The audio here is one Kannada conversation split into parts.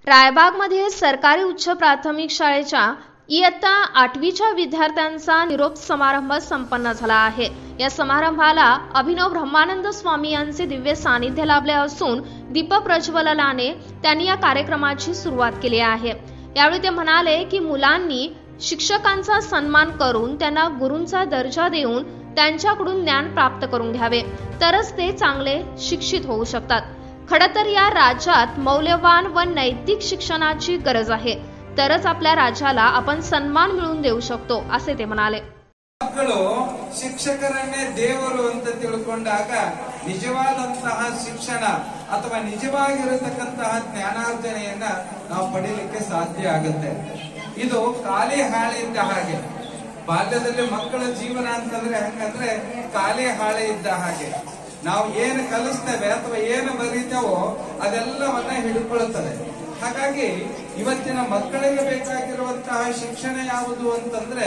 रायबागमधील सरकारी उच्च प्राथमिक शाळेच्या इयत्ता आठवीच्या विद्यार्थ्यांचा निरोप समारंभ संपन्न झाला आहे या समारंभाला अभिनव ब्रह्मानंद स्वामी यांचे दिव्य सानिध्य लाभले असून दीप प्रज्वलनाने त्यांनी या कार्यक्रमाची सुरुवात केली आहे यावेळी ते म्हणाले की मुलांनी शिक्षकांचा सन्मान करून त्यांना गुरूंचा दर्जा देऊन त्यांच्याकडून ज्ञान प्राप्त करून घ्यावे तरच ते चांगले शिक्षित होऊ शकतात खरं तर या राज्यात मौल्यवान व नैतिक शिक्षणाची गरज आहे तरच आपल्या राज्याला आपण सन्मान मिळवून देऊ शकतो असे ते म्हणाले ಮಕ್ಕಳು ಶಿಕ್ಷಕರನ್ನೇ ದೇವರು ಅಂತ ತಿಳ್ಕೊಂಡಾಗ ನಿಜವಾದಂತಹ ಶಿಕ್ಷಣ ಅಥವಾ ನಿಜವಾಗಿರತಕ್ಕಂತಹ ಜ್ಞಾನಾರ್ಜನೆಯನ್ನ ನಾವು ಪಡೀಲಿಕ್ಕೆ ಸಾಧ್ಯ ಆಗುತ್ತೆ ಇದು ಖಾಲಿ ಹಾಳೆ ಇದ್ದ ಹಾಗೆ ಬಾಲ್ಯದಲ್ಲಿ ಮಕ್ಕಳ ಜೀವನ ಅಂತಂದ್ರೆ ಹೆಂಗಂದ್ರೆ ಖಾಲಿ ಹಾಳೆ ಇದ್ದ ಹಾಗೆ ನಾವು ಏನು ಕಲಿಸ್ತೇವೆ ಅಥವಾ ಏನು ಬರೀತೇವೋ ಅದೆಲ್ಲವನ್ನ ಹಿಡ್ಕೊಳ್ತದೆ ಹಾಗಾಗಿ ಇವತ್ತಿನ ಮಕ್ಕಳಿಗೆ ಬೇಕಾಗಿರುವಂತಹ ಶಿಕ್ಷಣ ಯಾವುದು ಅಂತಂದ್ರೆ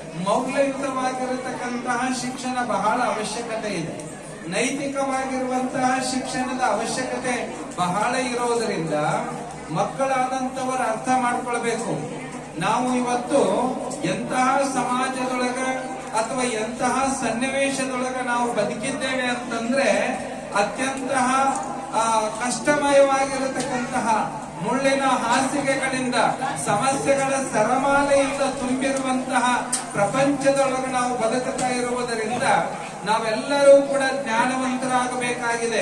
ಮೌಲ್ಯಯುತವಾಗಿರತಕ್ಕಂತಹ ಶಿಕ್ಷಣ ಬಹಳ ಅವಶ್ಯಕತೆ ಇದೆ ನೈತಿಕವಾಗಿರುವಂತಹ ಶಿಕ್ಷಣದ ಅವಶ್ಯಕತೆ ಬಹಳ ಇರೋದರಿಂದ ಮಕ್ಕಳಾದಂತವರು ಅರ್ಥ ಮಾಡ್ಕೊಳ್ಬೇಕು ನಾವು ಇವತ್ತು ಎಂತಹ ಸಮಾಜದೊಳಗ ಅಥವಾ ಎಂತಹ ಸನ್ನಿವೇಶದೊಳಗ ನಾವು ಬದುಕಿದ್ದೇವೆ ಅಂತಂದ್ರೆ ಅತ್ಯಂತಹ ಆ, ಕಷ್ಟಮಯವಾಗಿರತಕ್ಕಂತಹ ಮುಳ್ಳಿನ ಹಾಸಿಗೆಗಳಿಂದ ಸಮಸ್ಯೆಗಳ ಸರಮಾಲೆಯಿಂದ ತುಂಬಿರುವಂತಹ ಪ್ರಪಂಚದೊಳಗೆ ನಾವು ಬದುಕುತ್ತಾ ಇರುವುದರಿಂದ ನಾವೆಲ್ಲರೂ ಕೂಡ ಜ್ಞಾನವಂತರಾಗಬೇಕಾಗಿದೆ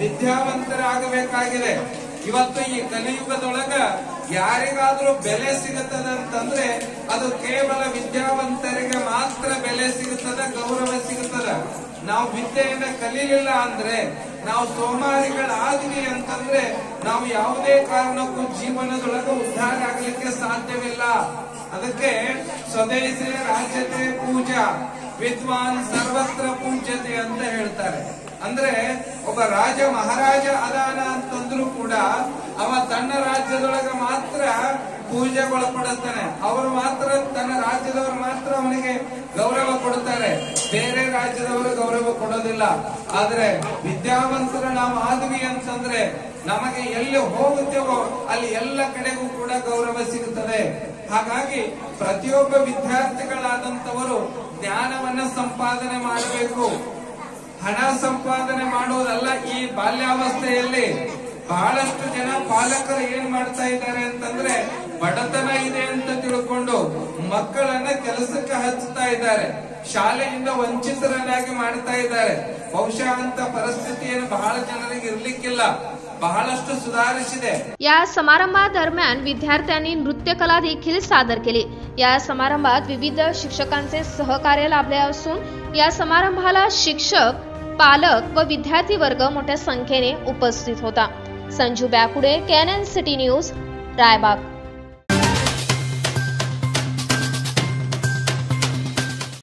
ವಿದ್ಯಾವಂತರಾಗಬೇಕಾಗಿದೆ ಇವತ್ತು ಈ ಕಲಿಯುಗದೊಳಗ ಯಾರಿಗಾದ್ರೂ ಬೆಲೆ ಸಿಗುತ್ತದೆ ಅಂತಂದ್ರೆ ಅದು ಕೇವಲ ವಿದ್ಯಾವಂತರಿಗೆ ಮಾತ್ರ ಬೆಲೆ ಸಿಗುತ್ತದೆ ಗೌರವ ಸಿಗುತ್ತದೆ ನಾವು ವಿದ್ಯೆಯನ್ನ ಕಲೀಲಿಲ್ಲ ಅಂದ್ರೆ ನಾವು ಸೋಮಾರಿಗಳಾದ್ವಿ ಅಂತಂದ್ರೆ ನಾವು ಯಾವುದೇ ಕಾರಣಕ್ಕೂ ಜೀವನದೊಳಗೆ ಉದ್ಧಾರ ಆಗ್ಲಿಕ್ಕೆ ಸಾಧ್ಯವಿಲ್ಲ ಅದಕ್ಕೆ ಸ್ವದೇಶಿ ರಾಜ್ಯತೆ ಪೂಜಾ ವಿದ್ವಾನ್ ಸರ್ವತ್ರ ಪೂಜ್ಯತೆ ಅಂತ ಹೇಳ್ತಾರೆ ಅಂದ್ರೆ ಒಬ್ಬ ರಾಜ ಮಹಾರಾಜ ಅದಾನ ಅಂತಂದ್ರೂ ಕೂಡ ಅವ ತನ್ನ ರಾಜ್ಯದೊಳಗೆ ಮಾತ್ರ ಪೂಜೆಗೊಳಪಡುತ್ತಾನೆ ಅವರು ಮಾತ್ರ ತನ್ನ ರಾಜ್ಯದವರು ಮಾತ್ರ ಅವನಿಗೆ ಗೌರವ ಕೊಡುತ್ತಾರೆ ಬೇರೆ ರಾಜ್ಯದವರು ಗೌರವ ಕೊಡೋದಿಲ್ಲ ಆದ್ರೆ ವಿದ್ಯಾವಂತರು ನಾವು ಆದ್ವಿ ಅಂತಂದ್ರೆ ನಮಗೆ ಎಲ್ಲಿ ಹೋಗುತ್ತೇವೋ ಅಲ್ಲಿ ಎಲ್ಲ ಕಡೆಗೂ ಕೂಡ ಗೌರವ ಸಿಗುತ್ತದೆ ಹಾಗಾಗಿ ಪ್ರತಿಯೊಬ್ಬ ವಿದ್ಯಾರ್ಥಿಗಳಾದಂತವರು ಜ್ಞಾನವನ್ನ ಸಂಪಾದನೆ ಮಾಡಬೇಕು ಹಣ ಸಂಪಾದನೆ ಮಾಡೋದಲ್ಲ ಈ ಬಾಲ್ಯಾವಸ್ಥೆಯಲ್ಲಿ ಬಹಳಷ್ಟು ಜನ ಪಾಲಕರು ಏನ್ ಮಾಡ್ತಾ ಇದ್ದಾರೆ ಅಂತಂದ್ರೆ ಬಡತನ ಇದೆ ಅಂತ ತಿಳ್ಕೊಂಡು ಮಕ್ಕಳನ್ನ ಕೆಲಸಕ್ಕೆ ಹಚ್ಚುತ್ತಾ ಇದ್ದಾರೆ ಶಾಲೆಯಿಂದ ವಂಚಿತರನ್ನಾಗಿ ಮಾಡ್ತಾ ಇದ್ದಾರೆ ಬಹುಶಃ ಅಂತ ಪರಿಸ್ಥಿತಿಯನ್ನು ಬಹಳ ಜನರಿಗೆ ಇರ್ಲಿಕ್ಕಿಲ್ಲ ಬಹಳಷ್ಟು ಸುಧಾರಿಸಿದೆ या समारंभादरम्यान विद्यार्थ्यांनी नृत्यकला देखील सादर केली या समारंभात विविध शिक्षकांचे सहकार्य लाभले असून या समारंभाला शिक्षक पालक व विद्यार्थी वर्ग मोठ्या संख्येने उपस्थित होता Sanju Bakude Canon city news Raibag